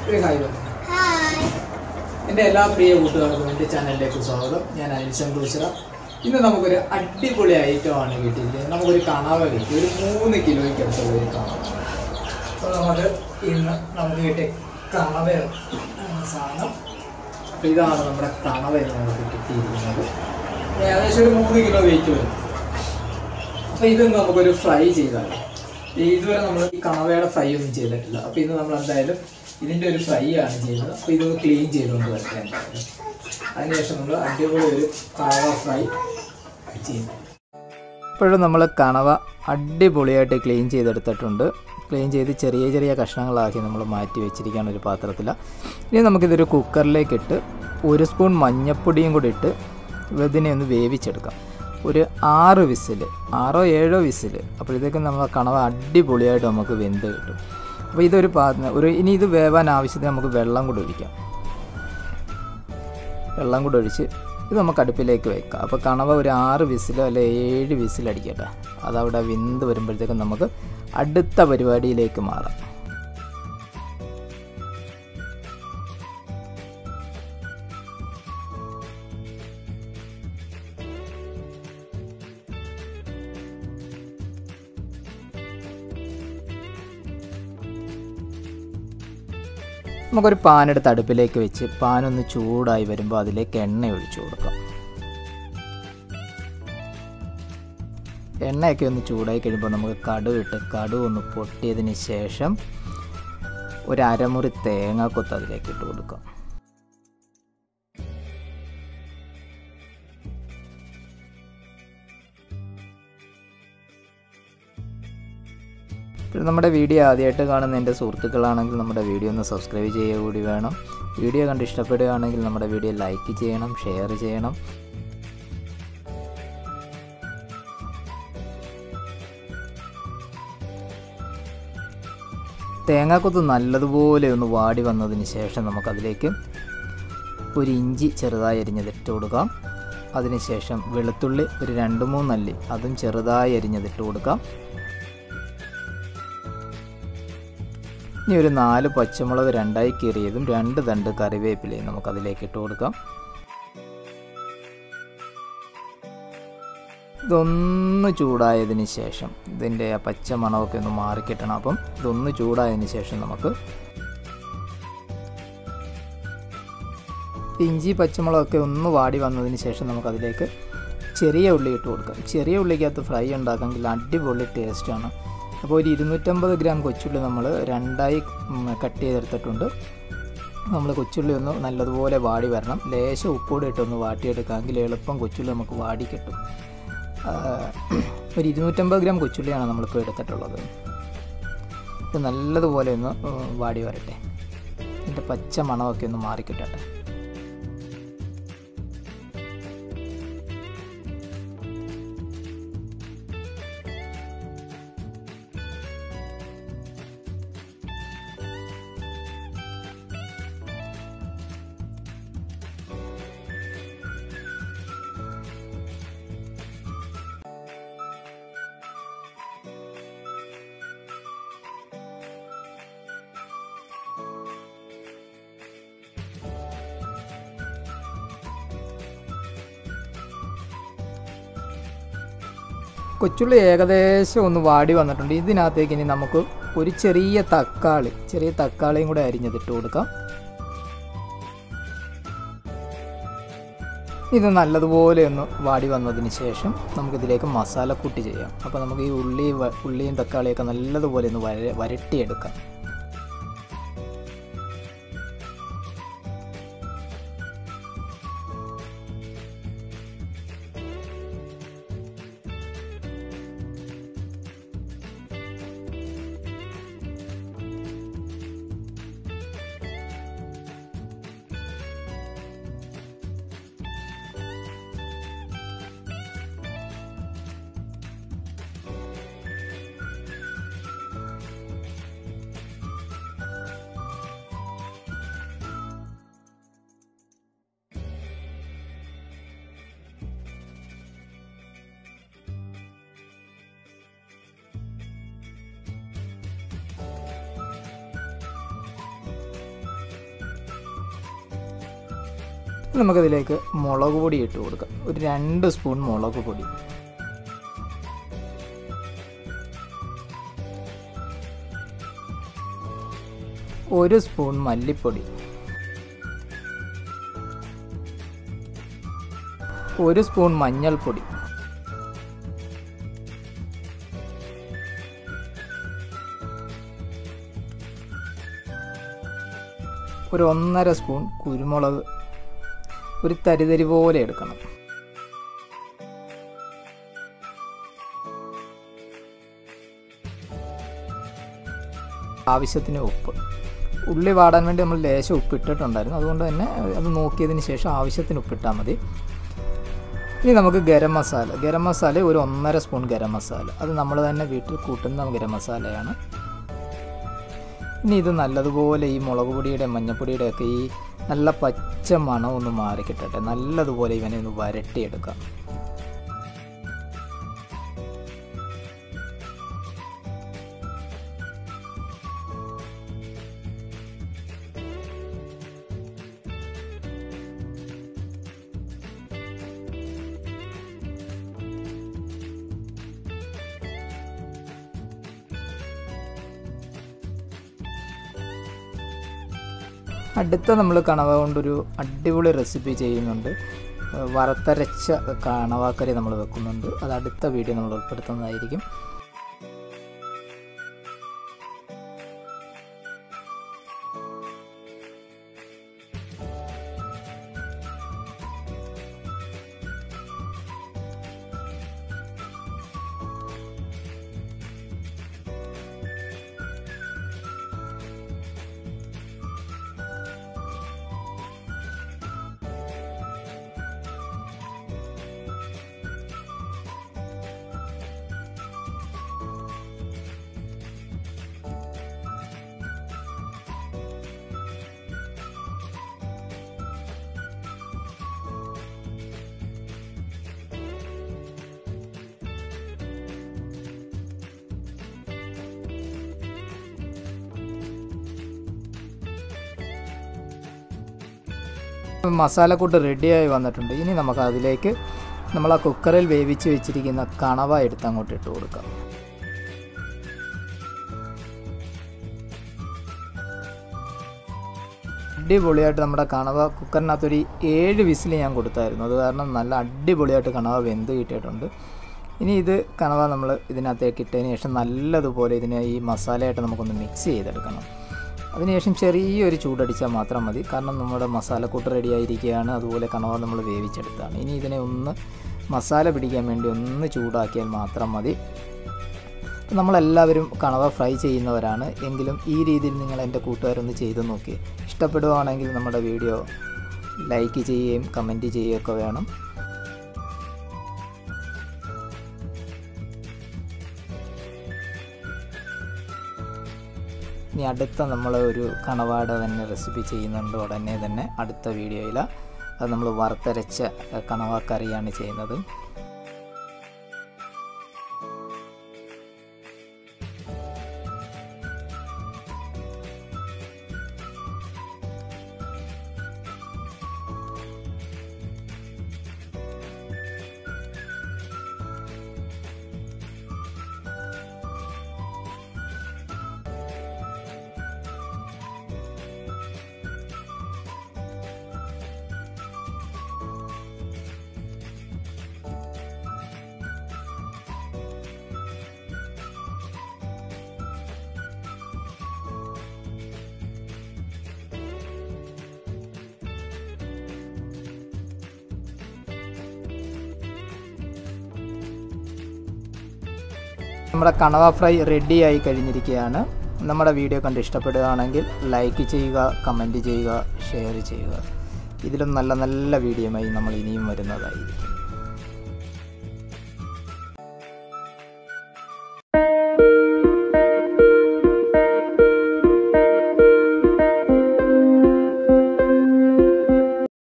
ഒരു ഹായ് പറഞ്ഞു ഹായ് എൻ്റെ എല്ലാ പ്രിയ കൂട്ടുകാർക്കും എൻ്റെ ചാനലിലേക്ക് സ്വാഗതം ഞാൻ അനിൽശം ടൂച്ചറ ഇന്ന് നമുക്കൊരു അടിപൊളി ഐറ്റമാണ് കിട്ടിയിരിക്കുന്നത് നമുക്കൊരു കണവ കിട്ടി ഒരു മൂന്ന് കിലോയ്ക്ക് അടുത്തുള്ള ഒരു കണവ അപ്പോൾ നമുക്ക് ഇന്ന് നമുക്ക് കിട്ടിയ കണവയാണ് ആ സാധനം അപ്പോൾ ഇതാണ് നമ്മുടെ കണവ എന്ന് നമുക്ക് കിട്ടിയിരിക്കുന്നത് ഏകദേശം ഒരു മൂന്ന് കിലോ വെയിറ്റ് വരും അപ്പോൾ ഇത് നമുക്കൊരു ഫ്രൈ ചെയ്താൽ ഇതുവരെ നമ്മൾ ഈ കണവയുടെ ഫ്രൈ ഒന്നും ചെയ്തിട്ടില്ല അപ്പോൾ ഇത് നമ്മൾ എന്തായാലും ഇതിൻ്റെ ഒരു ഫ്രൈ ആണ് ചെയ്യുന്നത് അപ്പോൾ ഇതൊന്ന് ക്ലീൻ ചെയ്തുകൊണ്ട് വരട്ടെ എന്തായാലും അതിനുശേഷം നമ്മൾ അടിപൊളി ഒരു കണവ ഫ്രൈ ചെയ്യുന്നു ഇപ്പോഴും നമ്മൾ കണവ അടിപൊളിയായിട്ട് ക്ലീൻ ചെയ്തെടുത്തിട്ടുണ്ട് ക്ലീൻ ചെയ്ത് ചെറിയ ചെറിയ കഷ്ണങ്ങളാക്കി നമ്മൾ മാറ്റി വെച്ചിരിക്കുകയാണ് ഒരു പാത്രത്തിൽ ഇനി നമുക്കിതൊരു കുക്കറിലേക്ക് ഇട്ട് ഒരു സ്പൂൺ മഞ്ഞൾപ്പൊടിയും കൂടി ഇട്ട് ഇതിനെ ഒന്ന് വേവിച്ചെടുക്കാം ഒരു ആറ് വിസിൽ ആറോ ഏഴോ വിസിൽ അപ്പോഴത്തേക്കും നമ്മൾ കണവ അടിപൊളിയായിട്ട് നമുക്ക് വെന്ത് കിട്ടും അപ്പോൾ ഇതൊരു പാ ഒരു ഇനി ഇത് വേവാൻ ആവശ്യത്തിന് നമുക്ക് വെള്ളം കൂടി ഒഴിക്കാം വെള്ളം കൂടി ഒഴിച്ച് ഇത് നമുക്ക് അടുപ്പിലേക്ക് വെക്കാം അപ്പോൾ കണവ ഒരു ആറ് വിസിലോ അല്ലെ ഏഴ് വിസിലടിക്കട്ടെ അതവിടെ വെന്ത് വരുമ്പോഴത്തേക്കും നമുക്ക് അടുത്ത പരിപാടിയിലേക്ക് മാറാം നമുക്കൊരു പാനെടുത്ത് അടുപ്പിലേക്ക് വെച്ച് പാനൊന്ന് ചൂടായി വരുമ്പോൾ അതിലേക്ക് എണ്ണ ഒഴിച്ചു കൊടുക്കാം എണ്ണയൊക്കെ ഒന്ന് ചൂടായി കഴിയുമ്പോൾ നമുക്ക് കടുക് ഇട്ട് കടുക് ഒന്ന് പൊട്ടിയതിന് ശേഷം ഒരു അരമുറി തേങ്ങാക്കൊത്ത് അതിലേക്ക് ഇട്ട് കൊടുക്കാം പിന്നെ നമ്മുടെ വീഡിയോ ആദ്യമായിട്ട് കാണുന്ന എൻ്റെ സുഹൃത്തുക്കളാണെങ്കിൽ നമ്മുടെ വീഡിയോ ഒന്ന് സബ്സ്ക്രൈബ് ചെയ്യുക കൂടി വേണം വീഡിയോ കണ്ട് ഇഷ്ടപ്പെടുകയാണെങ്കിൽ നമ്മുടെ വീഡിയോ ലൈക്ക് ചെയ്യണം ഷെയർ ചെയ്യണം തേങ്ങാക്കൊത്ത് നല്ലതുപോലെ ഒന്ന് വാടി വന്നതിന് ശേഷം നമുക്കതിലേക്ക് ഒരു ഇഞ്ചി ചെറുതായി അരിഞ്ഞതിട്ട് കൊടുക്കാം അതിനുശേഷം വെളുത്തുള്ളി ഒരു രണ്ട് മൂന്നല്ലി അതും ചെറുതായി അരിഞ്ഞതിട്ട് കൊടുക്കാം ഇനി ഒരു നാല് പച്ചമുളക് രണ്ടായി കീറിയതും രണ്ട് തണ്ട് കറിവേപ്പിലയും നമുക്ക് അതിലേക്ക് ഇട്ട് കൊടുക്കാം ഇതൊന്ന് ചൂടായതിന് ശേഷം ഇതിൻ്റെ ആ പച്ച മണമൊക്കെ ഒന്ന് മാറിക്കിട്ടണം അപ്പം ഇതൊന്ന് ചൂടായതിന് ശേഷം നമുക്ക് ഇഞ്ചി പച്ചമുളകൊക്കെ ഒന്ന് വാടി വന്നതിന് ശേഷം നമുക്കതിലേക്ക് ചെറിയ ഉള്ളി ഇട്ട് കൊടുക്കാം ചെറിയ ഉള്ളിക്കകത്ത് ഫ്രൈ ഉണ്ടാക്കാമെങ്കിൽ അടിപൊളി ടേസ്റ്റാണ് അപ്പോൾ ഒരു ഇരുന്നൂറ്റമ്പത് ഗ്രാം കൊച്ചുള്ളി നമ്മൾ രണ്ടായി കട്ട് ചെയ്തെടുത്തിട്ടുണ്ട് നമ്മൾ കൊച്ചുള്ളി ഒന്ന് നല്ലതുപോലെ വാടി വരണം ലേശം ഉപ്പോടെ ഇട്ടൊന്ന് വാട്ടിയെടുക്കാമെങ്കിൽ എളുപ്പം കൊച്ചുള്ളി നമുക്ക് വാടി കിട്ടും ഒരു ഇരുന്നൂറ്റമ്പത് ഗ്രാം കൊച്ചുള്ളിയാണ് നമ്മളിപ്പോൾ എടുത്തിട്ടുള്ളത് ഇത് നല്ലതുപോലെ ഒന്ന് വാടി വരട്ടെ ഇതിൻ്റെ പച്ച മണമൊക്കെ ഒന്ന് മാറിക്കിട്ടട്ടെ കൊച്ചുള്ളി ഏകദേശം ഒന്ന് വാടി വന്നിട്ടുണ്ട് ഇതിനകത്തേക്ക് ഇനി നമുക്ക് ഒരു ചെറിയ തക്കാളി ചെറിയ തക്കാളിയും കൂടെ അരിഞ്ഞതിട്ട് കൊടുക്കാം ഇത് നല്ലതുപോലെ ഒന്ന് വാടി വന്നതിന് ശേഷം നമുക്കിതിലേക്ക് മസാലക്കൂട്ടി ചെയ്യാം അപ്പോൾ നമുക്ക് ഈ ഉള്ളി ഉള്ളിയും തക്കാളിയൊക്കെ നല്ലതുപോലെ ഒന്ന് വര വരട്ടിയെടുക്കാം ഇനി നമുക്കതിലേക്ക് മുളക് പൊടി ഇട്ട് കൊടുക്കാം ഒരു രണ്ട് സ്പൂൺ മുളക് പൊടി ഒരു സ്പൂൺ മല്ലിപ്പൊടി ഒരു സ്പൂൺ മഞ്ഞൾപ്പൊടി ഒരു ഒന്നര സ്പൂൺ കുരുമുളക് ഒരു തരിതരി പോലെ എടുക്കണം ആവശ്യത്തിന് ഉപ്പ് ഉള്ളി വാടാൻ വേണ്ടി നമ്മൾ ലേശം ഉപ്പ് ഇട്ടിട്ടുണ്ടായിരുന്നു അതുകൊണ്ട് തന്നെ അത് നോക്കിയതിന് ശേഷം ആവശ്യത്തിന് ഉപ്പിട്ടാൽ മതി ഇനി നമുക്ക് ഗരം മസാല ഗരം മസാല ഒരു ഒന്നര സ്പൂൺ ഗരം മസാല അത് നമ്മൾ തന്നെ വീട്ടിൽ കൂട്ടുന്ന ഗരം മസാലയാണ് ഇനി ഇത് നല്ലതുപോലെ ഈ മുളക് പൊടിയുടെ മഞ്ഞപ്പൊടിയുടെ ഒക്കെ ഈ നല്ല പച്ച മണം ഒന്ന് മാറി കിട്ടട്ടെ നല്ലതുപോലെ ഇവനെ ഒന്ന് വരട്ടിയെടുക്കാം അടുത്ത നമ്മൾ കണവ കൊണ്ടൊരു അടിപൊളി റെസിപ്പി ചെയ്യുന്നുണ്ട് ഏഹ് വറുത്തരച്ച കണവാക്കറി നമ്മൾ വെക്കുന്നുണ്ട് അത് അടുത്ത വീഡിയോ നമ്മൾ ഉൾപ്പെടുത്തുന്നതായിരിക്കും മസാലക്കൂട്ട് റെഡിയായി വന്നിട്ടുണ്ട് ഇനി നമുക്ക് അതിലേക്ക് നമ്മൾ ആ കുക്കറിൽ വേവിച്ച് വെച്ചിരിക്കുന്ന കണവ എടുത്ത് അങ്ങോട്ട് ഇട്ട് കൊടുക്കാം അടിപൊളിയായിട്ട് നമ്മുടെ കണവ കുക്കറിനകത്തൊരു ഏഴ് വിസിൽ ഞാൻ കൊടുത്തായിരുന്നു അത് കാരണം നല്ല അടിപൊളിയായിട്ട് കണവ വെന്ത് കിട്ടിയിട്ടുണ്ട് ഇനി ഇത് കണവ നമ്മൾ ഇതിനകത്തേക്ക് ഇട്ടതിന് ശേഷം നല്ലതുപോലെ ഇതിനെ ഈ മസാലയായിട്ട് നമുക്കൊന്ന് മിക്സ് ചെയ്തെടുക്കണം അതിനുശേഷം ചെറിയൊരു ചൂടടിച്ചാൽ മാത്രം മതി കാരണം നമ്മുടെ മസാലക്കൂട്ട് റെഡി ആയിരിക്കുകയാണ് അതുപോലെ കണവ നമ്മൾ വേവിച്ചെടുത്താണ് ഇനി ഇതിനെ ഒന്ന് മസാല പിടിക്കാൻ വേണ്ടി ഒന്ന് ചൂടാക്കിയാൽ മാത്രം മതി നമ്മളെല്ലാവരും കണവ ഫ്രൈ ചെയ്യുന്നവരാണ് എങ്കിലും ഈ രീതിയിൽ നിങ്ങൾ എൻ്റെ കൂട്ടുകാരൊന്ന് ചെയ്ത് നോക്കി ഇഷ്ടപ്പെടുവാണെങ്കിൽ നമ്മുടെ വീഡിയോ ലൈക്ക് ചെയ്യുകയും കമൻറ്റ് ചെയ്യുകയൊക്കെ വേണം ഇനി അടുത്ത നമ്മൾ ഒരു കണവാട തന്നെ റെസിപ്പി ചെയ്യുന്നുണ്ട് ഉടനെ തന്നെ അടുത്ത വീഡിയോയിൽ അത് നമ്മൾ വറുത്തരച്ച കണവ കറിയാണ് ചെയ്യുന്നത് നമ്മുടെ കണവ ഫ്രൈ റെഡിയായി കഴിഞ്ഞിരിക്കുകയാണ് നമ്മുടെ വീഡിയോ കണ്ട് ഇഷ്ടപ്പെടുകയാണെങ്കിൽ ലൈക്ക് ചെയ്യുക കമൻറ്റ് ചെയ്യുക ഷെയർ ചെയ്യുക ഇതിലും നല്ല നല്ല വീഡിയോയുമായി നമ്മൾ ഇനിയും വരുന്നതായിരിക്കും